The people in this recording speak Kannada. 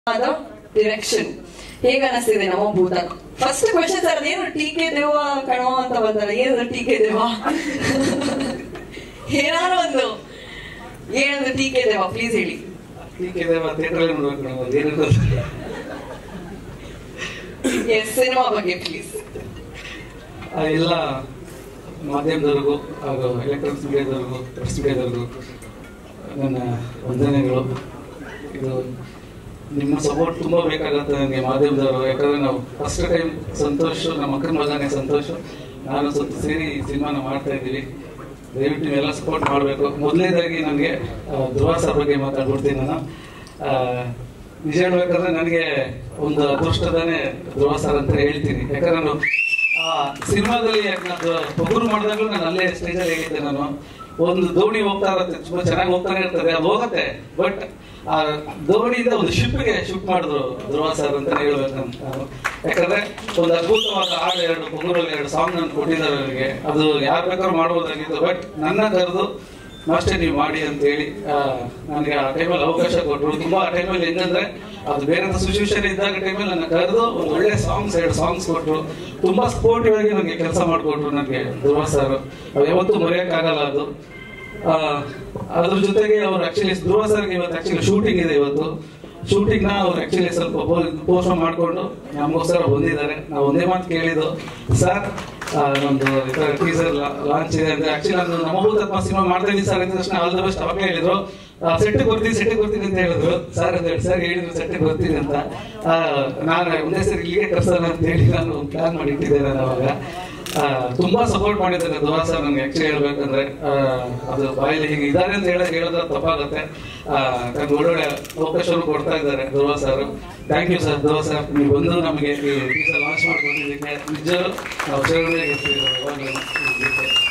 ಆದ ಡಿರೆಕ್ಷನ್ ಹೇಗ ಅನಿಸ್ತಿದೆ ನಮ್ಮ ಭೂತ ಫಸ್ಟ್ ಕ್ವಶನ್ ಸರ್ ಅದೇನು ಟೀಕೆ ದೇವ ಕಣೋ ಅಂತ ಬಂದಲ್ಲ ಏನು ಟೀಕೆ ದೇವ ಏನಾರು ಒಂದು ಏನಂದ್ರೆ ಟೀಕೆ ದೇವ ಪ್ಲೀಸ್ ಹೇಳಿ ಟೀಕೆ ದೇವ ಥಿಯೇಟರ್ ನೋಡ್ಬೇಕು ನಾವು ಅದೇನಿಲ್ಲ ಎಸ್ ಸಿನಿಮಾ ಬಗ್ಗೆ ಪ್ಲೀಸ್ ಆ ಎಲ್ಲ ಮಾಧ್ಯಮದವ್ರಿಗೂ ಹಾಗೂ ಎಲೆಕ್ಟ್ರಾನಿಕ್ಸ್ ಮೀಡಿಯಾದವ್ರಿಗೂ ಪ್ರೆಸ್ ಮೀಡಿಯಾದವ್ರಿಗೂ ನನ್ನ ವಂದನೆಗಳು ಇದು ನಿಮ್ಮ ಸಪೋರ್ಟ್ ತುಂಬ ಬೇಕಾಗುತ್ತೆ ನನಗೆ ಮಾಧ್ಯಮದವರು ಯಾಕಂದ್ರೆ ನಾವು ಫಸ್ಟ್ ಟೈಮ್ ಸಂತೋಷ್ ನಮ್ಮ ಅಕ್ಕನ ಮಗನೇ ಸಂತೋಷ್ ನಾನು ಸ್ವಲ್ಪ ಸೇರಿ ಈ ಸಿನಿಮಾನ ಮಾಡ್ತಾ ಇದ್ದೀವಿ ದಯವಿಟ್ಟು ನೀವೆಲ್ಲ ಸಪೋರ್ಟ್ ಮಾಡಬೇಕು ಮೊದಲನೇದಾಗಿ ನನಗೆ ಧ್ರುವ ಸರ್ ಬಗ್ಗೆ ಮಾತಾಡ್ಬಿಡ್ತೀನಿ ನಾನು ಆ, ನಿಜ ಹೇಳ್ಬೇಕಂದ್ರೆ ನನಗೆ ಒಂದು ಅದೃಷ್ಟದಾನೆ ಧ್ರುವ ಸರ್ ಅಂತ ಹೇಳ್ತೀನಿ ಯಾಕಂದ್ರೆ ನಾನು ಆ ಸಿನಿಮಾದಲ್ಲಿ ಪಗುರು ಮಾಡಿದಾಗಲೂ ನಾನು ಅಲ್ಲೇ ಸ್ಟೇಜಲ್ಲಿ ಹೇಳಿದ್ದೆ ನಾನು ಒಂದು ದೋಣಿ ಹೋಗ್ತಾ ಇರುತ್ತೆ ತುಂಬಾ ಚೆನ್ನಾಗಿ ಹೋಗ್ತಾನೆ ಇರ್ತದೆ ಅದು ಹೋಗುತ್ತೆ ಬಟ್ ಆ ದೋಣಿಯಿಂದ ಒಂದು ಶಿಪ್ಗೆ ಶಿಫ್ಟ್ ಮಾಡಿದ್ರು ಧ್ರುವ ಸರ್ ಅಂತ ಹೇಳ್ಬೇಕು ನಾನು ಯಾಕಂದ್ರೆ ಒಂದು ಅದ್ಭುತವಾದ ಹಾಡು ಎರಡು ಪಗುರಲ್ಲಿ ಎರಡು ಸಾಂಗ್ ನಾನು ಕೊಟ್ಟಿದ್ದಾರೆ ನನಗೆ ಅದು ಯಾರು ಬೇಕಾದ್ರೂ ಮಾಡ್ಬೋದಾಗಿತ್ತು ಬಟ್ ನನ್ನ ಕರೆದು ಅಷ್ಟೇ ನೀವು ಮಾಡಿ ಅಂತ ಹೇಳಿ ಆ, ನನಗೆ ಆ ಟೈಮಲ್ಲಿ ಅವಕಾಶ ಕೊಟ್ಟರು ತುಂಬಾ ಆ ಟೈಮಲ್ಲಿ ಹೆಂಗಂದ್ರೆ ಅದು ಬೇರೆ ಸಿಚುವೇಶನ್ ಇದ್ದಾಗ ಟೈಮಲ್ಲಿ ನನ್ನ ಕರೆದು ಒಂದು ಒಳ್ಳೆ ಸಾಂಗ್ಸ್ ಎರಡು ಸಾಂಗ್ಸ್ ಕೊಟ್ಟರು ತುಂಬಾ ಸ್ಪೋರ್ಟಿವ್ ಆಗಿ ನನಗೆ ಕೆಲಸ ಮಾಡಿಕೊಟ್ರು ನನಗೆ ಧ್ರುವ ಸರ್ ಅದು ಯಾವತ್ತೂ ಮರೆಯೋಕ್ಕಾಗಲ್ಲ ಅದು ಆ, ಅದ್ರ ಜೊತೆಗೆ ಅವ್ರು ಆಕ್ಚುಲಿ ಧ್ರುವ ಸರ್ಗೆ ಇವತ್ತು ಆಕ್ಚುಲಿ ಶೂಟಿಂಗ್ ಇದೆ ಇವತ್ತು ಶೂಟಿಂಗ್ ನ ಅವ್ರು ಆಕ್ಚುಲಿ ಸ್ವಲ್ಪ ಪೋಸ್ಟ್ ಮಾಡ್ಕೊಂಡು ನಮಗೋಸ್ಕರ ಬಂದಿದ್ದಾರೆ ನಾವು ಒಂದೇ ಮಾತು ಕೇಳಿದ್ದು ಸರ್ ನಮ್ದು ಟೀಸರ್ ಲಾಂಚ್ ಇದೆ ಅಂದ್ರೆ ಆಕ್ಚುಲಿ ನಾನು ನಮ್ಮ ಭೂತತ್ಮ ಸಿನಿಮಾ ಮಾಡ್ತಾ ಇದ್ದೀನಿ ಸರ್ ಅಂದ ತಕ್ಷಣ ಆಲ್ ದ ಬೆಸ್ಟ್ ಅವಾಗಲೇ ಹೇಳಿದ್ರು ಸೆಟ್ ಬರ್ತೀನಿ ಸೆಟ್ ಬರ್ತೀನಿ ಅಂತ ಹೇಳಿದ್ರು ಸರ್ ಅಂತ ಹೇಳಿ ಸರ್ ಹೇಳಿದ್ರು ಸೆಟ್ ಬರ್ತೀನಿ ಅಂತ ಆ, ನಾನು ಒಂದೇ ಸರಿ ಇಲ್ಲಿಗೆ ಕರ್ಸೋಣ ಅಂತ ಹೇಳಿ ನಾನು ಪ್ಲಾನ್ ಮಾಡಿ ಇಟ್ಟಿದ್ದೆ ನಾನು ಅವಾಗ ಆ, ತುಂಬಾ ಸಪೋರ್ಟ್ ಮಾಡಿದ್ದಾರೆ ಧ್ರುವ ಸರ್ ನನಗೆ ಆಕ್ಚುಲಿ ಹೇಳ್ಬೇಕಂದ್ರೆ ಆ, ಅದು ಬಾಯಲ್ಲಿ ಹೀಗೆ ಇದ್ದಾರೆ ಅಂತ ಹೇಳಕ್ ಹೇಳಿದ್ರೆ ತಪ್ಪಾಗುತ್ತೆ ನನ್ಗೆ ಒಳ್ಳೊಳ್ಳೆ ಅವಕಾಶವನ್ನು ಕೊಡ್ತಾ ಇದ್ದಾರೆ Dhruva sir thank you sir Dhruva sir ನೀವು ಬಂದು ನಮಗೆ ಲಾಂಚ್ ಮಾಡ್ಕೊಟ್ಟಿದ್ದಕ್ಕೆ ನಿಜ ನಾವು ಚಳವಳಿಗೆ ಇರ್ತೀವಿ ಯಾವಾಗ್ಲೂ.